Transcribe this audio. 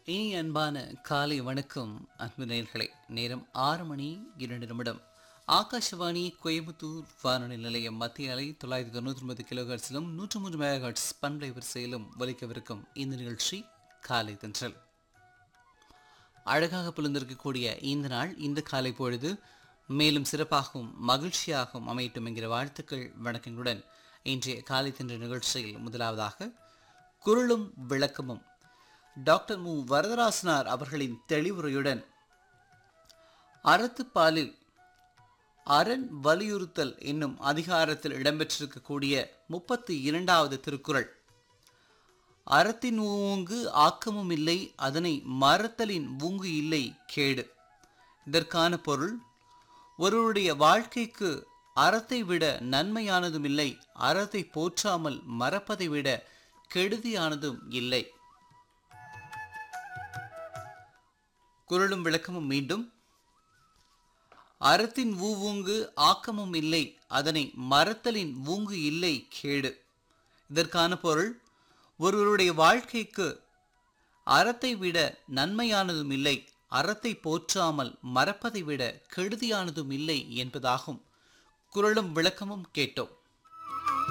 இனி அன்பான காலை வணக்கம் அன்பு நேயர்களே நேரம் ஆறு மணி இரண்டு நிமிடம் ஆகாஷவாணி கோயம்புத்தூர் வானொலி நிலையம் மத்திய அலை தொள்ளாயிரத்தி தொண்ணூற்றி ஒன்பது கிலோஹர்ட்ஸிலும் நூற்று மூன்று மெகாஹர்ட்ஸ் பண்பலை வரிசையிலும் ஒலிக்கவிருக்கும் இந்த நிகழ்ச்சி காலை தென்றல் அழகாக புலந்திருக்கக்கூடிய இந்த நாள் இந்த காலை பொழுது மேலும் சிறப்பாகவும் மகிழ்ச்சியாகவும் அமையட்டும் என்கிற வாழ்த்துக்கள் வணக்கங்களுடன் இன்றைய காலை தென்ற நிகழ்ச்சியில் முதலாவதாக குரலும் விளக்கமும் டாக்டர் மு வரதராசனார் அவர்களின் தெளிவுரையுடன் அறத்துப்பாலில் அரண் வலியுறுத்தல் என்னும் அதிகாரத்தில் இடம்பெற்றிருக்கக்கூடிய முப்பத்தி இரண்டாவது திருக்குறள் அறத்தின் ஊங்கு ஆக்கமும் இல்லை அதனை மறத்தலின் ஊங்கு இல்லை கேடு இதற்கான பொருள் ஒருவருடைய வாழ்க்கைக்கு அறத்தை விட நன்மையானதும் இல்லை அறத்தை போற்றாமல் மறப்பதை விட கெடுதியானதும் இல்லை குரலும் விளக்கமும் மீண்டும் அறத்தின் ஊவுங்கு ஆக்கமும் இல்லை அதனை மறத்தலின் ஊங்கு இல்லை கேடு இதற்கான பொருள் ஒருவருடைய வாழ்க்கைக்கு அறத்தை விட நன்மையானதும் இல்லை அறத்தை போற்றாமல் மறப்பதை விட கெடுதியானதும் இல்லை என்பதாகும் குரலும் விளக்கமும் கேட்டோம்